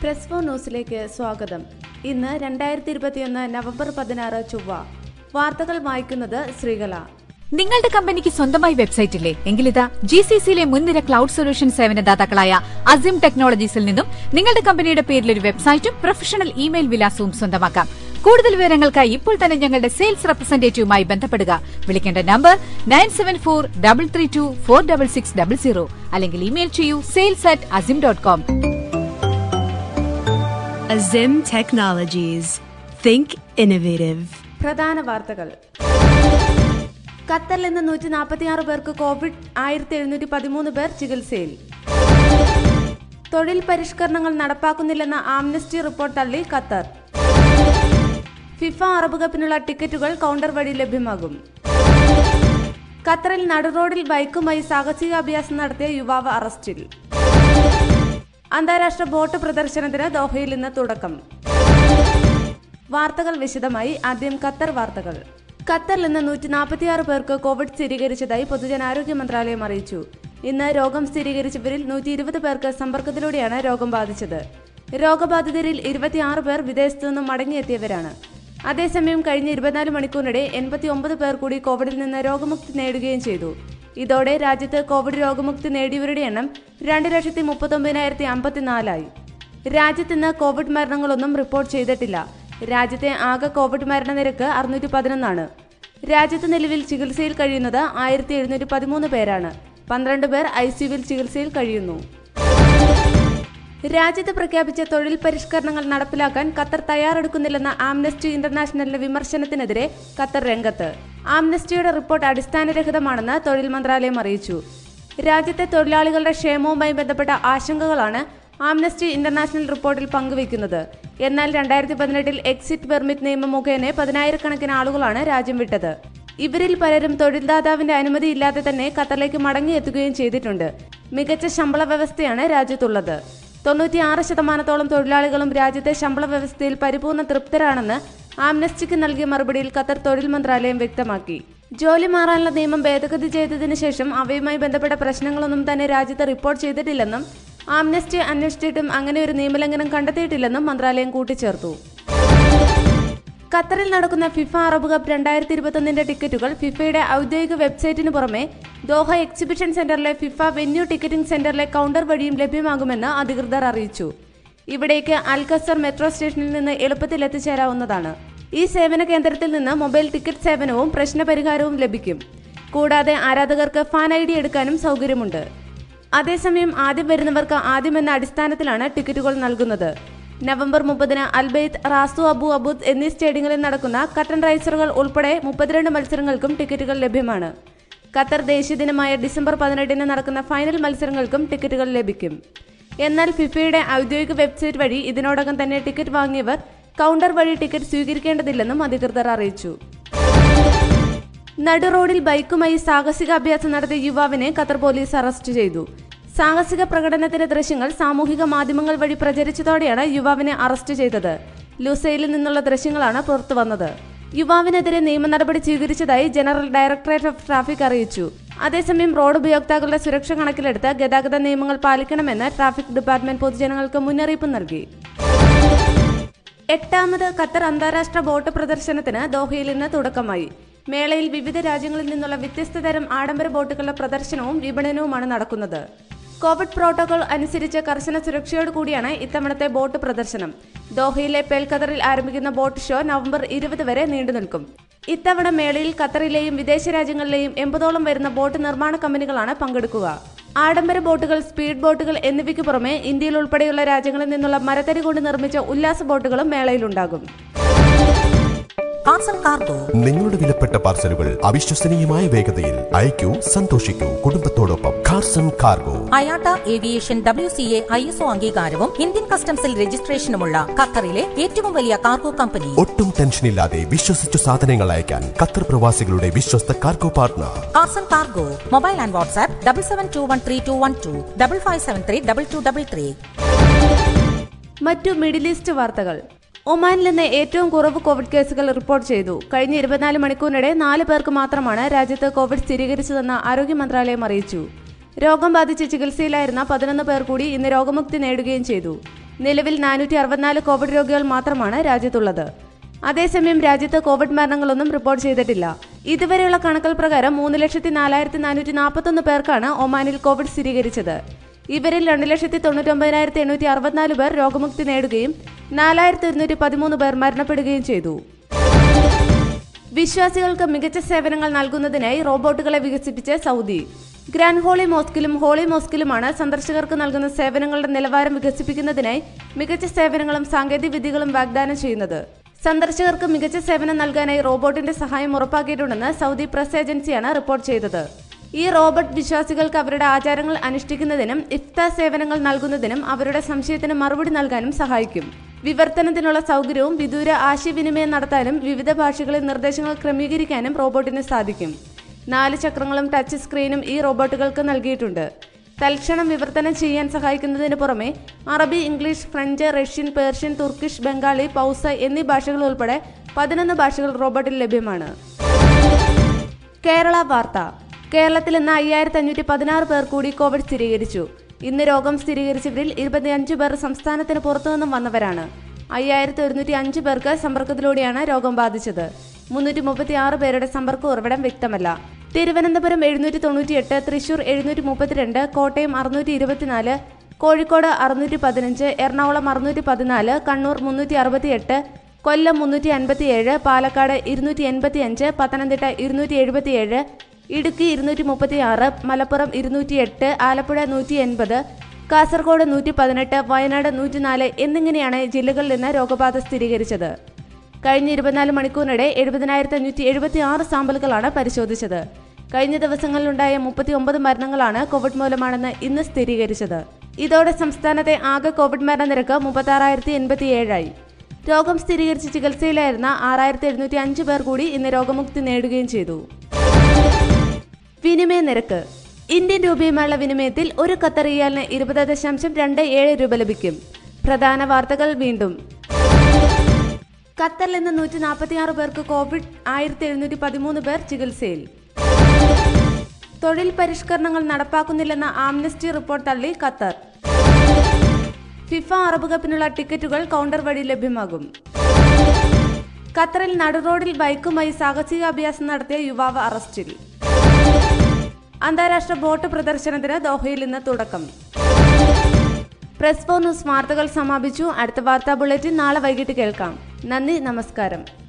Press four ന്യൂസിലേക്ക് സ്വാഗതം ഇന്ന് രണ്ടായിരത്തി ഇരുപത്തിയൊന്ന് നവംബർ പതിനാറ് ചൊവ്വ വാർത്തകൾ വായിക്കുന്നത് ശ്രീകല നിങ്ങളുടെ കമ്പനിക്ക് സ്വന്തമായി വെബ്സൈറ്റ് ഇല്ലേ എങ്കിലിതാ ജി സി സിയിലെ മുൻനിര ക്ലൗഡ് സൊല്യൂഷൻ സേവനദാതാക്കളായ അസിം ടെക്നോളജീസിൽ നിന്നും നിങ്ങളുടെ കമ്പനിയുടെ പേരിൽ ഒരു വെബ്സൈറ്റും പ്രൊഫഷണൽ ഇമെയിൽ വിലാസവും സ്വന്തമാക്കാം കൂടുതൽ വിവരങ്ങൾക്കായി ഇപ്പോൾ തന്നെ ഞങ്ങളുടെ സെയിൽസ് റെപ്രസെന്റേറ്റീവുമായി ബന്ധപ്പെടുക വിളിക്കേണ്ട number nine seven four double three two four double six double zero അല്ലെങ്കിൽ ഇമെയിൽ ചെയ്യൂ sales at Azim dot com Azim Technologies. Think innovative. പ്രധാന വാർത്തകൾ ഖത്തറിൽ നിന്ന് നൂറ്റി നാൽപ്പത്തിയാറ് പേർക്ക് കോവിഡ് ആയിരത്തി എഴുന്നൂറ്റി പതിമൂന്ന് പേർ ചികിത്സയിൽ തൊഴിൽ പരിഷ്കരണങ്ങൾ നടപ്പാക്കുന്നില്ലെന്ന ആംനസ്റ്റി റിപ്പോർട്ട് തള്ളി ഖത്തർ ഫിഫ അറബ് കപ്പിനുള്ള ടിക്കറ്റുകൾ കൗണ്ടർ വഴി ലഭ്യമാകും ഖത്തറിൽ നടുറോഡിൽ ബൈക്കുമായി സാഹസികാഭ്യാസം നടത്തിയ യുവാവ് അറസ്റ്റിൽ അന്താരാഷ്ട്ര ബോട്ട് പ്രദർശനത്തിന് ദോഹയിൽ ഇന്ന് തുടക്കം വാർത്തകൾ വിശദമായി ആദ്യം ഖത്തർ വാർത്തകൾ ഖത്തറിൽ ഇന്ന് നൂറ്റി നാൽപ്പത്തിയാറ് പേർക്ക് കോവിഡ് സ്ഥിരീകരിച്ചതായി പൊതുജനാരോഗ്യ മന്ത്രാലയം അറിയിച്ചു ഇന്ന് രോഗം സ്ഥിരീകരിച്ചവരിൽ നൂറ്റി ഇരുപത് പേർക്ക് സമ്പർക്കത്തിലൂടെയാണ് രോഗം ബാധിച്ചത് രോഗബാധിതരിൽ ഇരുപത്തിയാറ് പേർ വിദേശത്തു നിന്നും മടങ്ങിയെത്തിയവരാണ് അതേസമയം കഴിഞ്ഞ ഇരുപത്തിനാല് മണിക്കൂറിനിടെ എൺപത്തി ഒമ്പത് പേർ കൂടി കോവിഡിൽ നിന്ന് രോഗമുക്തി നേടുകയും ചെയ്തു ഇതോടെ രാജ്യത്ത് കോവിഡ് രോഗമുക്തി നേടിയവരുടെ എണ്ണം രണ്ട് ലക്ഷത്തി മുപ്പത്തൊമ്പതിനായിരത്തി അമ്പത്തിനാലായി രാജ്യത്ത് ഇന്ന് കോവിഡ് മരണങ്ങളൊന്നും റിപ്പോർട്ട് ചെയ്തിട്ടില്ല രാജ്യത്തെ ആകെ കോവിഡ് മരണനിരക്ക് അറുന്നൂറ്റി പതിനൊന്നാണ് രാജ്യത്ത് നിലവിൽ ചികിത്സയിൽ കഴിയുന്നത് ആയിരത്തി എഴുന്നൂറ്റി പതിമൂന്ന് പേരാണ് പന്ത്രണ്ട് പേർ ഐ സിയുവിൽ ചികിത്സയിൽ കഴിയുന്നു രാജ്യത്ത് പ്രഖ്യാപിച്ച തൊഴിൽ പരിഷ്കരണങ്ങൾ നടപ്പിലാക്കാൻ ഖത്തർ തയ്യാറെടുക്കുന്നില്ലെന്ന ആംനസ്റ്റി ഇന്റർനാഷണലിന്റെ വിമർശനത്തിനെതിരെ ഖത്തർ രംഗത്ത് ആംനസ്റ്റിയുടെ റിപ്പോർട്ട് അടിസ്ഥാനരഹിതമാണെന്ന് തൊഴിൽ മന്ത്രാലയം അറിയിച്ചു രാജ്യത്തെ തൊഴിലാളികളുടെ ക്ഷേമവുമായി ബന്ധപ്പെട്ട ആശങ്കകളാണ് ആംനസ്റ്റി ഇന്റർനാഷണൽ റിപ്പോർട്ടിൽ പങ്കുവയ്ക്കുന്നത് എന്നാൽ രണ്ടായിരത്തി പതിനെട്ടിൽ എക്സിറ്റ് പെർമിറ്റ് നിയമം മുഖേന പതിനായിരക്കണക്കിന് ആളുകളാണ് രാജ്യം വിട്ടത് ഇവരിൽ പലരും തൊഴിൽദാതാവിന്റെ അനുമതിയില്ലാതെ തന്നെ ഖത്തറിലേക്ക് മടങ്ങിയെത്തുകയും ചെയ്തിട്ടുണ്ട് മികച്ച ശമ്പള വ്യവസ്ഥയാണ് രാജ്യത്തുള്ളത് തൊണ്ണൂറ്റിയാറ് ശതമാനത്തോളം തൊഴിലാളികളും രാജ്യത്തെ ശമ്പള വ്യവസ്ഥയിൽ പരിപൂർണ്ണ തൃപ്തരാണെന്ന് ആംനസ്റ്റിക്ക് നൽകിയ മറുപടിയിൽ ഖത്തർ തൊഴിൽ മന്ത്രാലയം വ്യക്തമാക്കി ജോലി മാറാനുള്ള നിയമം ഭേദഗതി ചെയ്തതിനു ശേഷം അവയുമായി ബന്ധപ്പെട്ട പ്രശ്നങ്ങളൊന്നും തന്നെ രാജ്യത്ത് റിപ്പോർട്ട് ചെയ്തിട്ടില്ലെന്നും ആംനസ്റ്റി അന്വേഷിച്ചിട്ടും അങ്ങനെ ഒരു നിയമലംഘനം കണ്ടെത്തിയിട്ടില്ലെന്നും മന്ത്രാലയം കൂട്ടിച്ചേർത്തു ഖത്തറിൽ നടക്കുന്ന ഫിഫ അറബ് കപ്പ് രണ്ടായിരത്തി ഇരുപത്തൊന്നിന്റെ ടിക്കറ്റുകൾ ഫിഫയുടെ ഔദ്യോഗിക വെബ്സൈറ്റിന് പുറമെ ദോഹ എക്സിബിഷൻ സെന്ററിലെ ഫിഫ വെന്യൂ ടിക്കറ്റിംഗ് സെന്ററിലെ കൗണ്ടർ വഴിയും ലഭ്യമാകുമെന്ന് അധികൃതർ അറിയിച്ചു ഇവിടേക്ക് അൽഖസർ മെട്രോ സ്റ്റേഷനിൽ നിന്ന് എളുപ്പത്തിൽ എത്തിച്ചേരാവുന്നതാണ് ഈ സേവന കേന്ദ്രത്തിൽ നിന്ന് മൊബൈൽ ടിക്കറ്റ് സേവനവും പ്രശ്നപരിഹാരവും ലഭിക്കും കൂടാതെ ആരാധകർക്ക് ഫാൻ ഐ ഡി എടുക്കാനും സൗകര്യമുണ്ട് അതേസമയം ആദ്യം വരുന്നവർക്ക് ആദ്യം എന്ന അടിസ്ഥാനത്തിലാണ് ടിക്കറ്റുകൾ നൽകുന്നത് നവംബർ മുപ്പതിന് അൽബെയ്ത്ത് റാസു അബു അബുദ് എന്നീ സ്റ്റേഡിയങ്ങളിൽ നടക്കുന്ന കട്ടൻ റൈസറുകൾ ഉൾപ്പെടെ മുപ്പത്തിരണ്ട് മത്സരങ്ങൾക്കും ടിക്കറ്റുകൾ ലഭ്യമാണ് ഖത്തർ ദേശീയ ദിനമായ ഡിസംബർ പതിനെട്ടിന് നടക്കുന്ന ഫൈനൽ മത്സരങ്ങൾക്കും ടിക്കറ്റുകൾ ലഭിക്കും എന്നാൽ ഫിഫയുടെ ഔദ്യോഗിക വെബ്സൈറ്റ് വഴി ഇതിനോടകം തന്നെ ടിക്കറ്റ് വാങ്ങിയവർ കൗണ്ടർ വഴി ടിക്കറ്റ് സ്വീകരിക്കേണ്ടതില്ലെന്നും അധികൃതർ അറിയിച്ചു നടുറോഡിൽ ബൈക്കുമായി സാഹസികാഭ്യാസം നടത്തിയ യുവാവിനെ ഖത്തർ പോലീസ് അറസ്റ്റ് ചെയ്തു സാഹസിക പ്രകടനത്തിന്റെ ദൃശ്യങ്ങൾ സാമൂഹിക മാധ്യമങ്ങൾ വഴി പ്രചരിച്ചതോടെയാണ് യുവാവിനെ അറസ്റ്റ് ചെയ്തത് ലുസൈലിൽ നിന്നുള്ള ദൃശ്യങ്ങളാണ് പുറത്തു വന്നത് യുവാവിനെതിരെ നിയമ നടപടി സ്വീകരിച്ചതായി ജനറൽ ഡയറക്ടറേറ്റ് ഓഫ് ട്രാഫിക് അറിയിച്ചു അതേസമയം റോഡ് ഉപയോക്താക്കളുടെ സുരക്ഷ കണക്കിലെടുത്ത് ഗതാഗത നിയമങ്ങൾ പാലിക്കണമെന്ന് ട്രാഫിക് ഡിപ്പാർട്ട്മെന്റ് പൊതുജനങ്ങൾക്ക് മുന്നറിയിപ്പ് നൽകി എട്ടാമത് ഖത്തർ അന്താരാഷ്ട്ര ബോട്ട് പ്രദർശനത്തിന് ദോഹയിൽ ഇന്ന് തുടക്കമായി മേളയിൽ വിവിധ രാജ്യങ്ങളിൽ നിന്നുള്ള വ്യത്യസ്ത തരം ആഡംബര ബോട്ടുകളുടെ പ്രദർശനവും വിപണനവുമാണ് നടക്കുന്നത് കോവിഡ് പ്രോട്ടോകോൾ അനുസരിച്ച് കർശന സുരക്ഷയോട് കൂടിയാണ് ഇത്തവണത്തെ ബോട്ട് പ്രദർശനം ദോഹയിലെ പേൽ ഖത്തറിൽ ആരംഭിക്കുന്ന ബോട്ട് ഷോ നവംബർ ഇരുപത് വരെ നീണ്ടു നിൽക്കും ഇത്തവണ മേളയിൽ ഖത്തറിലെയും വിദേശ രാജ്യങ്ങളിലെയും എൺപതോളം വരുന്ന ബോട്ട് നിർമ്മാണ കമ്പനികളാണ് പങ്കെടുക്കുക ആഡംബര ബോട്ടുകൾ സ്പീഡ് ബോട്ടുകൾ എന്നിവയ്ക്ക് പുറമെ ഇന്ത്യയിൽ ഉൾപ്പെടെയുള്ള രാജ്യങ്ങളിൽ നിന്നുള്ള മരത്തടി കൊണ്ട് നിർമ്മിച്ച ഉല്ലാസ ബോട്ടുകളും മേളയിലുണ്ടാകും പാർസൽ കാർഗോ നിങ്ങളുടെ വിലപ്പെട്ട പാർസലുകൾ അവിശ്വസനീയമായ വേഗതയിൽ അയക്കൂ സന്തോഷിക്കൂ കുടുംബത്തോടൊപ്പം Carson cargo IATA aviation W C A I S O അംഗീകാരവും ഇന്ത്യൻ കസ്റ്റംസിൽ രജിസ്ട്രേഷനുമുള്ള ഖത്തറിലെ ഏറ്റവും വലിയ കാർഗോ കമ്പനി ഒട്ടും ടെൻഷനില്ലാതെ വിശ്വസിച്ചു സാധനങ്ങൾ അയക്കാൻ ഖത്തർ പ്രവാസികളുടെ വിശ്വസ്ത cargo partner parcel cargo mobile and WhatsApp double seven two one three two one two double five seven three double two double three മറ്റു മിഡിൽ ഈസ്റ്റ് വാർത്തകൾ ഒമാനിൽ നിന്ന് ഏറ്റവും കുറവ് കോവിഡ് കേസുകൾ റിപ്പോർട്ട് ചെയ്തു കഴിഞ്ഞ ഇരുപത്തിനാല് മണിക്കൂറിനിടെ നാല് പേർക്ക് മാത്രമാണ് രാജ്യത്ത് കോവിഡ് സ്ഥിരീകരിച്ചതെന്ന് ആരോഗ്യ മന്ത്രാലയം അറിയിച്ചു രോഗം ബാധിച്ച് ചികിത്സയിലായിരുന്ന പതിനൊന്ന് പേർ കൂടി ഇന്ന് രോഗമുക്തി നേടുകയും ചെയ്തു നിലവിൽ നാനൂറ്റി അറുപത്തിനാല് കോവിഡ് രോഗികൾ മാത്രമാണ് രാജ്യത്തുള്ളത് അതേസമയം രാജ്യത്ത് കോവിഡ് മരണങ്ങളൊന്നും റിപ്പോർട്ട് ചെയ്തിട്ടില്ല ഇതുവരെയുള്ള കണക്കുകൾ പ്രകാരം മൂന്ന് ലക്ഷത്തി നാലായിരത്തി നാനൂറ്റി നാൽപ്പത്തൊന്ന് പേർക്കാണ് ഒമാനിൽ കോവിഡ് സ്ഥിരീകരിച്ചത് ഇവരിൽ രണ്ട് ലക്ഷത്തി തൊണ്ണൂറ്റൊമ്പതിനായിരത്തി എണ്ണൂറ്റി അറുപത്തിനാല് പേർ രോഗമുക്തി നേടുകയും നാലായിരത്തി ഒരുന്നൂറ്റി പതിമൂന്ന് പേർ മരണപ്പെടുകയും ചെയ്തു വിശ്വാസികൾക്ക് മികച്ച സേവനങ്ങൾ നൽകുന്നതിനായി റോബോട്ടുകളെ വികസിപ്പിച്ച് സൗദി ഗ്രാൻഡ് ഹോളി മോസ്കിലും ഹോളി മോസ്കിലുമാണ് സന്ദർശകർക്ക് നൽകുന്ന സേവനങ്ങളുടെ നിലവാരം വികസിപ്പിക്കുന്നതിനായി മികച്ച സേവനങ്ങളും സാങ്കേതിക വിദ്യകളും വാഗ്ദാനം ചെയ്യുന്നത് സന്ദർശകർക്ക് മികച്ച സേവനം നൽകാനായി റോബോട്ടിന്റെ സഹായം ഉറപ്പാക്കിയിട്ടുണ്ടെന്ന് സൗദി പ്രസ് ഏജൻസിയാണ് റിപ്പോർട്ട് ചെയ്തത് ഈ റോബോട്ട് വിശ്വാസികൾക്ക് അവരുടെ ആചാരങ്ങൾ അനുഷ്ഠിക്കുന്നതിനും ഇഫ്താർ സേവനങ്ങൾ നൽകുന്നതിനും അവരുടെ സംശയത്തിന് മറുപടി നൽകാനും സഹായിക്കും വിവർത്തനത്തിനുള്ള സൗകര്യവും വിദൂര ആശയവിനിമയം നടത്താനും വിവിധ ഭാഷകളിൽ നിർദ്ദേശങ്ങൾ ക്രമീകരിക്കാനും റോബോട്ടിന് സാധിക്കും നാല് ചക്രങ്ങളും ടച്ച് സ്ക്രീനും ഈ റോബോട്ടുകൾക്ക് നൽകിയിട്ടുണ്ട് തൽക്ഷണം വിവർത്തനം ചെയ്യാൻ സഹായിക്കുന്നതിന് പുറമെ അറബി English French Russian Persian Turkish Bengali പൗസ എന്നീ ഭാഷകൾ ഉൾപ്പെടെ പതിനൊന്ന് ഭാഷകൾ റോബോട്ടിൽ ലഭ്യമാണ് കേരള വാർത്ത കേരളത്തിൽ ഇന്ന് അയ്യായിരത്തി അഞ്ഞൂറ്റി പതിനാറ് പേർ കൂടി കോവിഡ് സ്ഥിരീകരിച്ചു ഇന്ന് രോഗം സ്ഥിരീകരിച്ചവരിൽ ഇരുപത്തിയഞ്ച് പേർ സംസ്ഥാനത്തിന് പുറത്തുനിന്നും വന്നവരാണ് അയ്യായിരത്തി ഒരുന്നൂറ്റി അഞ്ച് പേർക്ക് സമ്പർക്കത്തിലൂടെയാണ് രോഗം ബാധിച്ചത് മുന്നൂറ്റി മുപ്പത്തി ആറ് പേരുടെ സമ്പർക്ക ഉറവിടം വ്യക്തമല്ല തിരുവനന്തപുരം എഴുന്നൂറ്റി തൊണ്ണൂറ്റിയെട്ട് തൃശൂർ എഴുന്നൂറ്റി മുപ്പത്തിരണ്ട് കോട്ടയം അറുന്നൂറ്റി ഇരുപത്തിനാല് കോഴിക്കോട് അറുന്നൂറ്റി പതിനഞ്ച് എറണാകുളം അറുന്നൂറ്റി പതിനാല് കണ്ണൂർ മുന്നൂറ്റി അറുപത്തിയെട്ട് കൊല്ലം മുന്നൂറ്റി അൻപത്തിയേഴ് പാലക്കാട് ഇരുന്നൂറ്റി എൺപത്തിയഞ്ച് പത്തനംതിട്ട ഇരുന്നൂറ്റി എഴുപത്തിയേഴ് ഇടുക്കി ഇരുന്നൂറ്റി മുപ്പത്തി ആറ് മലപ്പുറം ഇരുന്നൂറ്റി എട്ട് ആലപ്പുഴ നൂറ്റി എൺപത് കാസർഗോഡ് നൂറ്റി പതിനെട്ട് വയനാട് നൂറ്റിനാല് എന്നിങ്ങനെയാണ് ജില്ലകളിൽ നിന്ന് രോഗബാധ സ്ഥിരീകരിച്ചത് കഴിഞ്ഞ ഇരുപത്തിനാല് മണിക്കൂറിനിടെ എഴുപതിനായിരത്തി അഞ്ഞൂറ്റി എഴുപത്തി ആറ് സാമ്പിളുകളാണ് പരിശോധിച്ചത് കഴിഞ്ഞ ദിവസങ്ങളിലുണ്ടായ മുപ്പത്തി ഒമ്പത് മരണങ്ങളാണ് കോവിഡ് മൂലമാണെന്ന് ഇന്ന് സ്ഥിരീകരിച്ചത് ഇതോടെ സംസ്ഥാനത്തെ ആകെ കോവിഡ് മരണനിരക്ക് മുപ്പത്താറായിരത്തി എൺപത്തി ഏഴായി രോഗം സ്ഥിരീകരിച്ച് ചികിത്സയിലായിരുന്ന ആറായിരത്തി എഴുന്നൂറ്റി അഞ്ച് പേർ കൂടി ഇന്ന് രോഗമുക്തി നേടുകയും ചെയ്തു വിനിമയ നിരക്ക് ഇന്ത്യൻ രൂപയുമായുള്ള വിനിമയത്തിൽ ഒരു ഖത്തർ റിയാലിന് ഇരുപത് ദശാംശം രണ്ട് ഏഴ് രൂപ ലഭിക്കും പ്രധാന വാർത്തകൾ വീണ്ടും ഖത്തറിൽ നിന്ന് നൂറ്റി നാൽപ്പത്തിയാറ് പേർക്ക് കോവിഡ് ആയിരത്തി എഴുന്നൂറ്റി പതിമൂന്ന് പേർ ചികിത്സയിൽ തൊഴിൽ പരിഷ്കരണങ്ങൾ നടപ്പാക്കുന്നില്ലെന്ന ആംനസ്റ്റി റിപ്പോർട്ട് തള്ളി ഖത്തർ ഫിഫ അറബ് കപ്പിനുള്ള ടിക്കറ്റുകൾ കൗണ്ടർ വഴി ലഭ്യമാകും ഖത്തറിൽ നടുറോഡിൽ ബൈക്കുമായി സാഹസികാഭ്യാസം നടത്തിയ യുവാവ് അറസ്റ്റിൽ അന്താരാഷ്ട്ര ബോട്ട് പ്രദർശനത്തിന് ദോഹയിൽ ഇന്ന് തുടക്കം പ്രസ് ഫോർ ന്യൂസ് വാർത്തകൾ സമാപിച്ചു അടുത്ത വാർത്താ ബുള്ളറ്റിൻ നാളെ വൈകിട്ട് കേൾക്കാം നന്ദി നമസ്കാരം